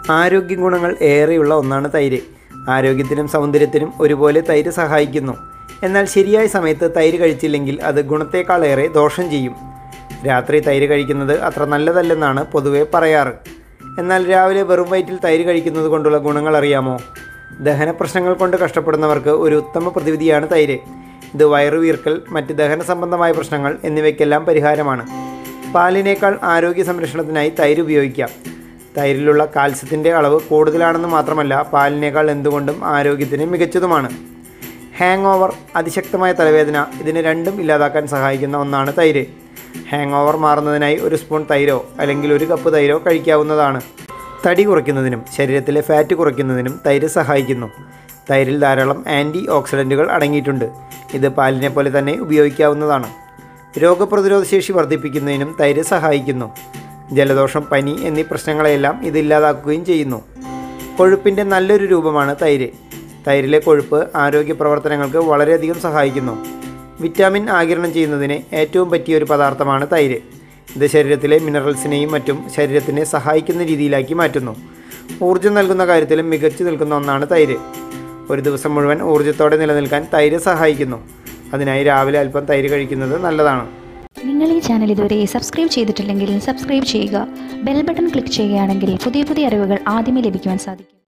ആരോഗ്യ ഗുണങ്ങൾ ഏറെയുള്ള ഒന്നാണ് തൈര് ആരോഗ്യത്തിനും സൗന്ദര്യത്തിനും ഒരുപോലെ തൈര് സഹായിക്കുന്നു എന്നാൽ ശരിയായ സമയത്ത് തൈര് കഴിച്ചില്ലെങ്കിൽ അത് ഗുണത്തേക്കാളേറെ ദോഷം ചെയ്യും രാത്രി തൈര് കഴിക്കുന്നത് അത്ര നല്ലതല്ലെന്നാണ് പൊതുവെ പറയാറ് എന്നാൽ രാവിലെ വെറും വയറ്റിൽ തൈര് കഴിക്കുന്നത് കൊണ്ടുള്ള ഗുണങ്ങൾ അറിയാമോ ദഹന പ്രശ്നങ്ങൾ കൊണ്ട് കഷ്ടപ്പെടുന്നവർക്ക് ഒരു ഉത്തമ പ്രതിവിധിയാണ് തൈര് ഇത് വയറുവീർക്കൽ മറ്റ് ദഹന സംബന്ധമായ പ്രശ്നങ്ങൾ എന്നിവയ്ക്കെല്ലാം പരിഹാരമാണ് പാലിനേക്കാൾ ആരോഗ്യ സംരക്ഷണത്തിനായി തൈര് ഉപയോഗിക്കാം തൈരിലുള്ള കാൽസ്യത്തിൻ്റെ അളവ് കൂടുതലാണെന്ന് മാത്രമല്ല പാലിനേക്കാൾ എന്തുകൊണ്ടും ആരോഗ്യത്തിന് മികച്ചതുമാണ് ഹാങ് ഓവർ അതിശക്തമായ തലവേദന ഇതിന് രണ്ടും ഇല്ലാതാക്കാൻ സഹായിക്കുന്ന ഒന്നാണ് തൈര് ഹാങ് ഓവർ മാറുന്നതിനായി ഒരു സ്പൂൺ തൈരോ അല്ലെങ്കിൽ ഒരു കപ്പ് തൈരോ കഴിക്കാവുന്നതാണ് തടി കുറയ്ക്കുന്നതിനും ശരീരത്തിലെ ഫാറ്റ് കുറയ്ക്കുന്നതിനും തൈര് സഹായിക്കുന്നു തൈരിൽ ധാരാളം ആൻറ്റി ഓക്സിഡൻറ്റുകൾ അടങ്ങിയിട്ടുണ്ട് ഇത് പാലിനെ പോലെ തന്നെ ഉപയോഗിക്കാവുന്നതാണ് രോഗപ്രതിരോധ ശേഷി വർദ്ധിപ്പിക്കുന്നതിനും തൈര് സഹായിക്കുന്നു ജലദോഷം പനി എന്നീ പ്രശ്നങ്ങളെയെല്ലാം ഇത് ഇല്ലാതാക്കുകയും ചെയ്യുന്നു കൊഴുപ്പിൻ്റെ നല്ലൊരു രൂപമാണ് തൈര് തൈരിലെ കൊഴുപ്പ് ആരോഗ്യ പ്രവർത്തനങ്ങൾക്ക് വളരെയധികം സഹായിക്കുന്നു വിറ്റാമിൻ ആഗിരണം ചെയ്യുന്നതിന് ഏറ്റവും പറ്റിയ ഒരു പദാർത്ഥമാണ് തൈര് ഇത് ശരീരത്തിലെ മിനറൽസിനെയും മറ്റും ശരീരത്തിനെ സഹായിക്കുന്ന രീതിയിലാക്കി മാറ്റുന്നു ഊർജ്ജം നൽകുന്ന കാര്യത്തിലും മികച്ചു നിൽക്കുന്ന ഒന്നാണ് തൈര് ഒരു ദിവസം മുഴുവൻ ഊർജ്ജത്തോടെ നിലനിൽക്കാൻ തൈര് സഹായിക്കുന്നു അതിനായി രാവിലെ അല്പം തൈര് കഴിക്കുന്നത് നല്ലതാണ് നിങ്ങൾ ഈ ചാനൽ ഇതുവരെ സബ്സ്ക്രൈബ് ചെയ്തിട്ടില്ലെങ്കിൽ സബ്സ്ക്രൈബ് ചെയ്യുക ബെൽ ബട്ടൺ ക്ലിക്ക് ചെയ്യുകയാണെങ്കിൽ പുതിയ പുതിയ അറിവുകൾ ആദ്യമേ ലഭിക്കുവാൻ സാധിക്കും